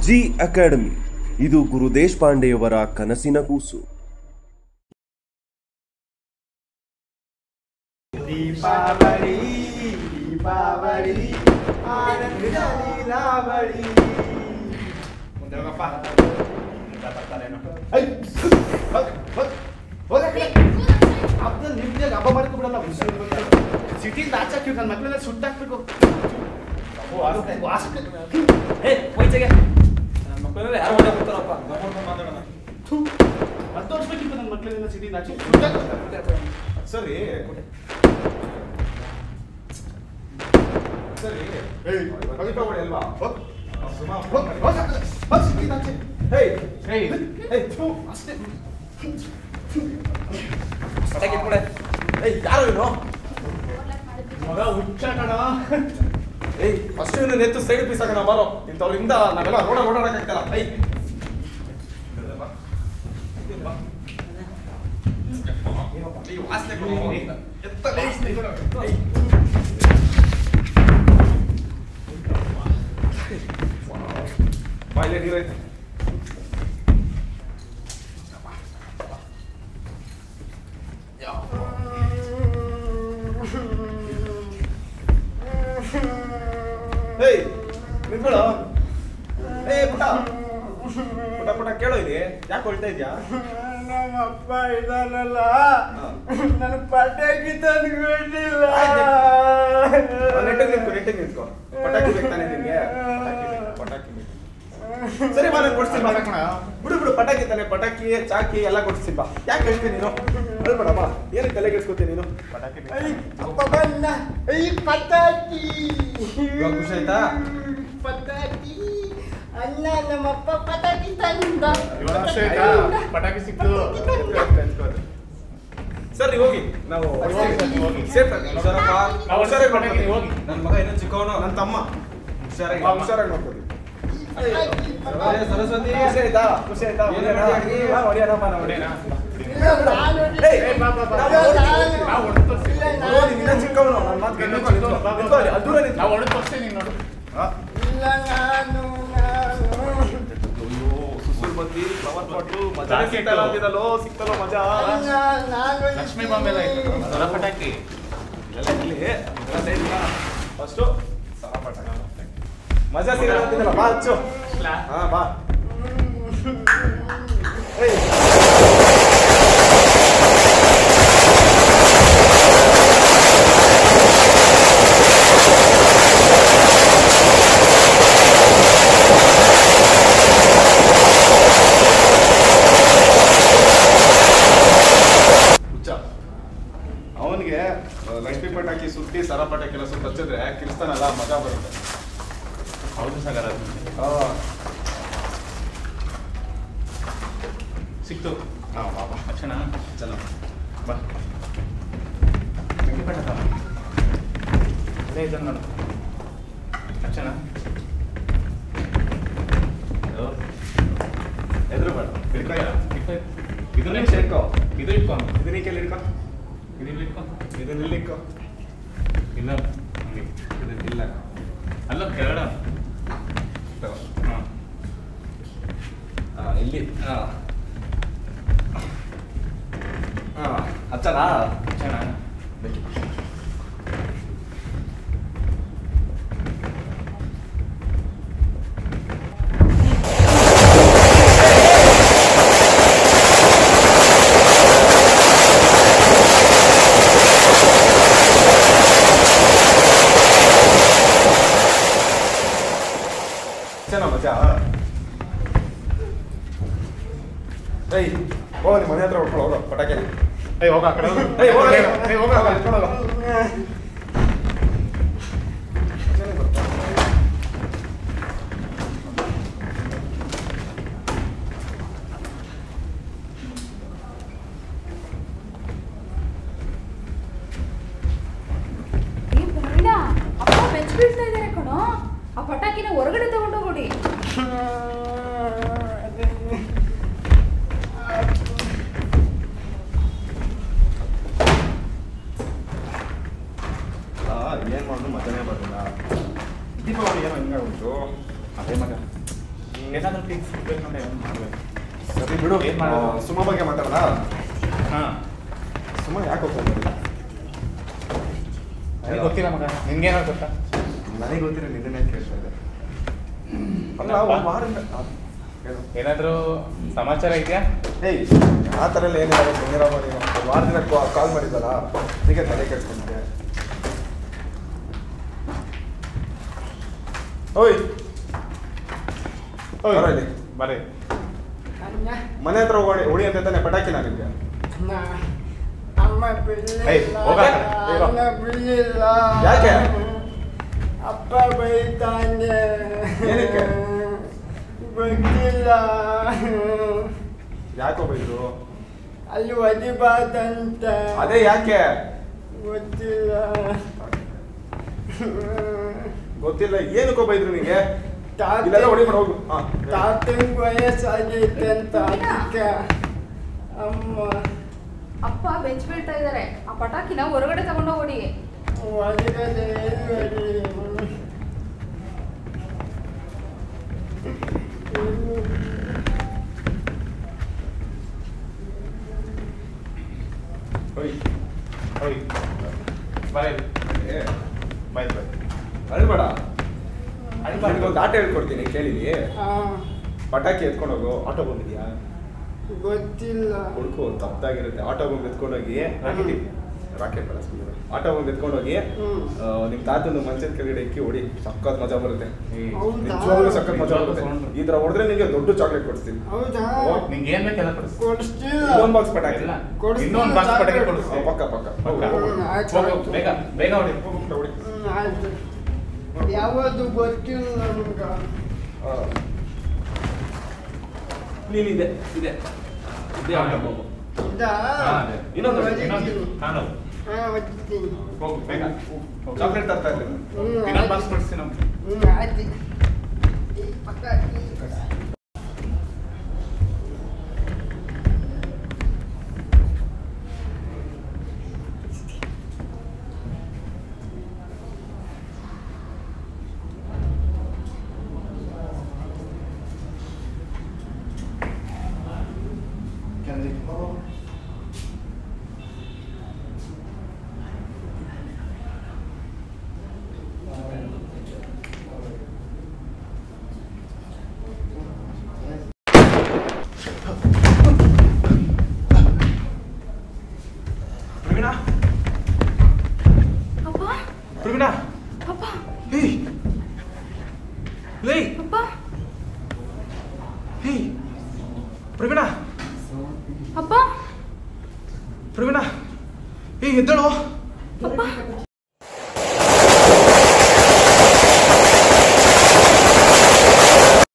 G academy ಇದು ಗುರು ದೇಶಪಾಂಡೆಯವರ ಕನಸಿನ ಕೂಸು ದೀಪಾವಳಿ ದೀಪಾವಳಿ ಆನಂದ ಲೀಲಾವಳಿ ಮುಂದೆ ಹೋಗಪ್ಪ ಮುಂದೆ ಬರ್ತಾರೇನೋ ಐ, ಹೋಗ್, ಹೋಗ್, ಹೋಗ್ ಆ ಕಡೆ. ಹಬ್ಬದಲ್ಲಿ ನಿಮ್ಗೆ ಹಬ್ಬ ಮಾಡಕ್ಕೆ ಬಿಡಲ್ಲ ಸಿಟಿಯಿಂದ ಆಚೆ ಹಾಕಿವ್ ನನ್ನ ಮಕ್ಕಳೆಲ್ಲ ಸುಟ್ಟಾಕ್ಬೇಕು ಏ ವೈದ್ಯಗೆ ನನ್ನ ಮಕ್ಕಳೆಲ್ಲ ಯಾರು ಒಳ್ಳೆ ಬರ್ತಾರಪ್ಪ ಮಾತಾಡೋಣ ಹತ್ತು ವರ್ಷಕ್ಕಿಂತ ನನ್ನ ಮಕ್ಕಳೆಲ್ಲ ಸಿಟಿಯಿಂದ ಆಚೆ ಸುಟ್ಟಾಕ್ಬೇಕು ಸರಿ ಸರಿ ಏಯ್, ದೀಪಾವಳಿ ಅಲ್ವಾ ಹೋಗ್, ಸುಮಾ ಹೋಗ್, ಹೋಗ್ ಆ ಕಡೆ. ಹೋಗ್ ಸಿಟಿಯಿಂದ ಆಚೆ. ಹೇಯ್ ಏಯ್, ಏಯ್, ಥು, ಅಷ್ಟೇ ಪಟಾಕಿ ಕೊಡೆ ಏಯ್ ಯಾರು ಇವನು ಮಗ ಹುಚ್ಚ ಕಣ ಏಯ್ ಫಸ್ಟ್ ಇವನು ನೆತ್ತು ಸೈಡ್ ಪೀಸ್ ಹಾಕೋಣ ಬಾರೋ ಇಂಥವ್ರಿಂದ ನಾವೆಲ್ಲ ರೋಡ ಓಡಾಡಕ್ಕಾಗ್ತಲ್ಲ ಏಯ್ ಈ ವಾಸನೆ ಕೊಡು. ಎತ್ತಲ್ಲ. ಏಯ್. ಬಾಯ್ಲೆ ನೀರೈತೆ ಏಯ್ ನಿಂತ್ಕೊಳ್ಳೋ ಏ ಪುಟ ಪುಟ ಪುಟ ಕೇಳೋ ಇಲ್ಲಿ ಯಾಕೆ ಹೊಳ್ತಾ ಇದ್ಯಾ ನಮ್ಮಪ್ಪ ಇದಾನಲ್ಲ ಹಾ. ನನ್ನ ಪಟಾಕಿ ತಂದ್ಕೊಂಡಿಲ್ಲ ನೆಟ್ಟಿಗೆ ನಿಂತ್ಕೊ ನೆಟ್ಟಿಗೆ ನಿಂತ್ಕೊ ಪಟಾಕಿ ಬೇಕು ತಾನೇ ನಿನ್ಗೆ ಪಟಾಕಿ ಬೇಕಾ? ಪಟಾಕಿ ಬೇಕು. ಸರಿ ಬಾ ನಾನು ಕೊಡ್ತೀನಿ ಬಾ ಬಿಡು ಬಿಡು ಪಟಾಕಿ ತಾನೆ ಪಟಾಕಿ ಚಾಕಿ ಎಲ್ಲ ಕೊಡ್ತೀನಿ ಬಾ ಯಾಕೆ ಹೇಳ್ತೀನಿ ನೀನು ಹೇಳ್ಬೇಡ ಬಾ ಏನಕ್ಕೆ ತಲೆ ಕೆಡ್ಸ್ಕೊತೀನಿ ನೀನು ಪಟಾಕಿ ಬೇಕು. ಐ, ಅಪ್ಪ ಬಂದ ಐ ಪಟಾಕಿ ಇವಾಗ ಖುಷಿ ಆಯ್ತಾ ಪಟಾಕಿ ಅಣ್ಣ ನಮ್ಮಪ್ಪ ಪಟಾಕಿ ತಂದ ಇವಾಗ ಖುಷಿ ಆಯ್ತಾ? ಪಟಾಕಿ ಸಿಕ್ತು ಸರ್ ನೀವು ಹೋಗಿ ನಾವು ಹೋಗಿ, ಹೋಗಿ. ಸೇಫ್ ಆಗಿ ಹುಷಾರಪ್ಪ ನಾವು ಹುಷಾರಾಗಿ ಪಟಾಕಿ ಮಾಡ್ಕೊತೀವಿ ಹೋಗಿ. ನನ್ನ ಮಗ ಇನ್ನೂ ಚಿಕ್ಕವನು ನನ್ನ ತಮ್ಮ ಹುಷಾರಾಗಿ ತಮ್ಮ. ಹುಷಾರಾಗಿ ನೋಡ್ಕೊತೀವಿ ಪಟಾಕಿ, ಸರಸ್ವತಿ, ಸರಸ್ವತಿ ಪಟಾಕಿ. ಖುಷಿ ಆಯ್ತಾ ಖುಷಿ ಆಯ್ತಾ ಏನು ಹೊಡಿಯೋಣ? ಹೊಡಿಯೋಣ? ಹಾ, ಹೊಡಿಯೋಣಪ್ಪ ನಾವು ಹೊಡಿಯೋಣ? ನಾನು ಏಯ್, ಏ, ಬಾ, ಬಾ, ಬಾ. ನಾವು ನಾವು ಹೊಡ್ದು- ನಾವು ಹೊಡ್ದು ತೋರ್ಸಿಲ್ಲ, ನೋಡು, ನೀನು ಇನ್ನೂ ಚಿಕ್ಕವನು ನನ್ನ ಮಾತು ಇನ್ನೂ ಕೇಳ್ಕೊ, ಚಿಕ್ಕವನು, ಬಾ, ಬಾ, ನಿಂತ್ಕೊ ಅಲ್ಲಿ, ಬಾ. ಅಲ್ಲಿ ದೂರ ನಿಂತ್ಕೊ. ನಾವು ಹೊಡೆದು ತೋರಿಸ್ತೀನಿ ನೀನು ನೋಡು ಹಾ. ಇಲ್ಲ ನಾನು ನಾನು ಅಯ್ಯೋ, ಸುಸುರು ಬಂದಿ, ಫ್ಲವರ್ ಪಾಟು, ಮಜಾ ಜಾಸ್ತಿ ಸಿಗ್ತಲ್ಲ ಇತ್ತು. ಅಂದಿದ್ದಲ್ಲೋ, ಸಿಗ್ತಲ್ಲೋ ಮಜಾ ಅಲ್ಲ, ನಾನು ಲಕ್ಷ್ಮೀ ಬಾಂಬೆ ಎಲ್ಲ ಆಯ್ತು ಸರ ಪಟಾಕಿ ಇದೆಲ್ಲ ಇರ್ಲಿ, ಇದೆಲ್ಲ ಇಲ್ಲ. ಫಸ್ಟು ಸರ ಪಟಾಕಿ. ಮಜಾ ಸಿಗಲ್ಲ ಅಂತಿದ್ದಲ್ಲ ಬಾ ಹಚ್ಚು ಹಾ ಬಾ ಏಯ್ ಹುಚ್ಚ ಅವನಿಗೆ ಲಕ್ಷ್ಮೀ ಪಟಾಕಿ ಸುತ್ತಿ ಸರ ಪಟಾಕಿ ಎಲ್ಲ ಸುತ್ತ ಹಚ್ಚಿದ್ರೆ ಕಿರಿಸ್ತಾನಲ್ಲ ಮಜಾ ಬರುತ್ತೆ ಹೌದು ಸಾಗರ ಆ, ಸಿಕ್ತು ಹಾ, ಬಾ ಬಾ ತಕ್ಷಣ ಚೆನ್ನಾಗಿ ಬಾ ಬೆಂಕಿ ಪಟಾಕ ಅದೇ ಇದನ್ನು ನೋಡು ತಕ್ಷಣ ಎದುರು ಬೇಡ ಹಿಡ್ಕೊಯ್ಯ? ಹಿಡ್ಕೊಯ್. ಇದನ್ನ ಸೇರ್ಕೋ ಇದು ಇಟ್ಕೊ ಇದನ್ನ ಕೆಲ್ಲಿ ಹಿಡ್ಕೋ ಇದು ಇಲ್ಲಿ ಇಟ್ಕೊ ಇದನ್ನ ಇಲ್ಲಿ ಇಟ್ಕೋ ಇಲ್ಲ ಹಂಗೆ. ಇದನ್ನ ಇಲ್ಲ ಅಲ್ಲ ಕೆರಡ ತಗೋ. ಹಾಂ ಹಾ ಇಲ್ಲಿ ಹಾ ಹಾ ಹಚ್ಚನಾ ತಕ್ಷಣ ಚೆನ್ನಾ ಮಜಾ ಏಯ್ ಹೋಗ ನಿಮ್ಮ ಮನೆ ಹತ್ರ ಹೊಡ್ಕೊಂಡು ಹೋಗೋ ಪಟಾಕಿ ಏಯ್ ಹೋಗ ಆ ಕಡೆ ಹೋಗು. ಏಯ್, ಹೋಗು. ಏಯ್ ಹೋಗ ಆ ಕಡೆ ಎತ್ಕೊಂಡು ಹೋಗು. ಏ ಬೇಡ ಅಪ್ಪ ಬೆಚ್ಚ ಬೀಳ್ತಾ ಇದ್ದಾರೆ ಕಣೋ ಆ ಪಟಾಕಿನ ಹೊರಗಡೆ ತಗೊಂಡೋಗ್ಬಿಡಿ ಏನು ಮಾಡೋದು ಮಜಾನೇ ಬರಲಿಲ್ಲ ದೀಪಾವಳಿ ಏನೋ ಹಿಂಗಾಗುಂಟು ಅದೇ ಮಗ ಏನಾದ್ರೂ ಫಿಕ್ಸ್ ಬೇಕು ನೋಡಿ ಏನ್ ಮಾಡ್ಬೇಕು ಸರಿ ಬಿಡು ಏನ್ ಮಾಡೋದು? ಆ, ಸುಮ ಬಗ್ಗೆ ಮಾತಾಡೋಣ ಹಾ ಸುಮ ಯಾಕೆ ಹೋಗ್ತಾ ನನಗೆ ಗೊತ್ತಿಲ್ಲ ಮಗ ನಿನ್ಗೇನೋ ಗೊತ್ತಾ ನನಗೆ ಗೊತ್ತಿರೋ ನಿನ್ನೆ ಕೇಳ್ತಾ ಇದ್ದೆ ಅಲ್ಲ ಒಂದ್ ವಾರದಿಂದ ಆ, ಹೇಳು. ಏನಾದ್ರೂ ಸಮಾಚಾರ ಇದೆಯಾ ಏಯ್ ಆ ಥರ ಎಲ್ಲ ಏನಿಲ್ಲ ಸುಮ್ಮನೆ ಮಾಡಿ ಒಂದು ವಾರದಿಂದ ಕಾಲ್ ಮಾಡಿದ್ದಲ್ಲ ಅದಕ್ಕೆ ತಲೆ ಕೆಡ್ಸ್ಕೊಂಡಿದ್ದೆ ಓಯ್ ಓಯ್, ಬರೋ ಇಲ್ಲಿ. ಬರ್ರಿ ಮನೆ ಹತ್ರ ಹೋಗಿ ಹೊಡಿ ಅಂತ ತಾನೆ ಪಟಾಕಿ ನನಗೆ ಅಮ್ಮ ಏಯ್, ಹೋಗ ಆ ಕಡೆ, ಬಿಡ್ಲಿಲ್ಲ ಹೋಗು. ಅಮ್ಮ ಬಿಡ್ಲಿಲ್ಲ ಯಾಕೆ? ಅಪ್ಪ ಬೈತಾನೆ ಏನಕ್ಕೆ? ಗೊತ್ತಿಲ್ಲ ಯಾಕೋ ಬೈದ್ರು ಅಲ್ಲಿ ಒದಿಬಾರ್ದಂತ ಅದೇ ಯಾಕೆ ಗೊತ್ತಿಲ್ಲ ಗೊತ್ತಿಲ್ಲ ಏನಕ್ಕೋ ಬೈದ್ರು ನಿಂಗೆ ತಾತ- ಇಲ್ಲೆಲ್ಲ ಹೊಡಿಬೇಡ ಹೋಗು ಹಾ ತಾತಂಗ್ ವಯಸ್ಸಾಗೈತೆ ಅಂತ ಅದಕ್ಕೆ ಅಮ್ಮ ಅಪ್ಪ ಬೆಂಚ್ ಬೀಳ್ತಾ ಇದಾರೆ ಆ ಪಟಾಕಿನ ಹೊರಗಡೆ ತಗೊಂಡೋಗ್ ಹೊಡಿ ಒಳಗಡೆ ಎಲ್ಲಿ ಓಯ್ ಓಯ್ ಬರ್ರಿ ಏ, ಬಾಯ್ ಬಾಯ್ ಅಳ್ಬೇಡ ಅಳ್ಬಾರ್ದು. ನಿನ್ಗೊಂದು ಆಟ ಹೇಳ್ಕೊಡ್ತೀನಿ ಕೇಳಿಲಿ ಆ, ಪಟಾಕಿ ಎತ್ಕೊಂಡು ಹೋಗು ಆಟೋ ಬಂದಿದ್ಯಾ ಗೊತ್ತಿಲ್ಲ ಹುಡುಕು ತಪ್ಪಾಗಿರುತ್ತೆ ಆಟೋ ಬಂದು ಎತ್ಕೊಂಡೋಗಿ ರಾಕೆಟ್ ರಾಕೆಟ್ ಬಳಸ್ಕೊಂಡು ಆಟೋ ಬಂದು ಎತ್ಕೊಂಡೋಗಿ ಹ್ಮ್. ನಿಮ್ಮ ತಾತನ ಮಂಚದ ಕೆಳಗಡೆ ಇಕ್ಕಿ ಹೊಡಿ ಸಖತ್ ಮಜಾ ಬರುತ್ತೆ ಹೌದಾ? ನಿಜವಾಗ್ಲೂ ಸಖತ್ ಮಜಾ ಬರುತ್ತೆ ನಿಜವಾಗ್ಲೂ ಈ ತರ ಹೊಡೆದ್ರೆ ನಿಂಗೆ ದೊಡ್ಡ ಚಾಕ್ಲೇಟ್ ಕೊಡಿಸ್ತೀನಿ ಹೌದಾ ಓ, ನಿಂಗೆ ಏನ್ ಬೇಕೆಲ್ಲ ಕೊಡಿಸ್ತೀನಿ ಕೊಡಿಸ್ತಿಲ್ಲ ಇನ್ನೊಂದು ಬಾಕ್ಸ್ ಪಟಾಕಿ ಇಲ್ಲ ಕೊಡಿಸ್ತೀನಿ, ಇನ್ನೊಂದು ಬಾಕ್ಸ್ ಪಟಾಕಿ ಚಾಕ್ಲೇಟ್. ಕೊಡಿಸ್ತೀನಿ ಪಕ್ಕ ಪಕ್ಕ ಪಕ್ಕ. ಹೋಗು, ಹ್ಮ್, ಆಯ್ತು, ಹೋಗು, ಆಯ್ತು. ಬೇಗ ಬೇಗ ಹೊಡಿ ಹೋಗು, ಹೋಗು, ಹೊಡಿ. ಹ್ಮ್, ಆಯ್ತು ಯಾವುದು ಗೊತ್ತಿಲ್ಲ ನಮ್ಗ ಆ. ನೀನಿದೆ ಇದೆ ಇದೆ ಹಾ. ಆಟೋ ಹೋಗು. ಇದಾ? ಹಾ, ಅದೇ. ಇನ್ನೊಂದು ಒದಿತೀನಿ. ಇನ್ನೊಂದು ಕಾಣು ಹಾ, ಒದಿತೀನಿ. ಹೋಗು ಬೇಗ ಚಾಕ್ಲೇಟ್ ತರ್ತಾ ಇದ್ದೀನಿ ಹ್ಮ್, ಇನ್ನೊಂದು ಆಯ್ತು. ಬಾಕ್ಸ್ ಕೊಡಿಸ್ತೀನಿ ನಮ್ಗೆ ಹ್ಮ್, ಆಯ್ತು. ಈ ಪಟಾಕಿ. ಪ್ರವೀಣ ಅಪ್ಪ ಪ್ರವೀಣ ಅಪ್ಪ ಹೇಯ್ ಹೇಯ್ ಅಪ್ಪ ಹೇಯ್ ಪ್ರವೀಣ ಅಪ್ಪ ಪ್ರವೀಣ ಏಯ್ ಎದ್ದಳು ಅಪ್ಪ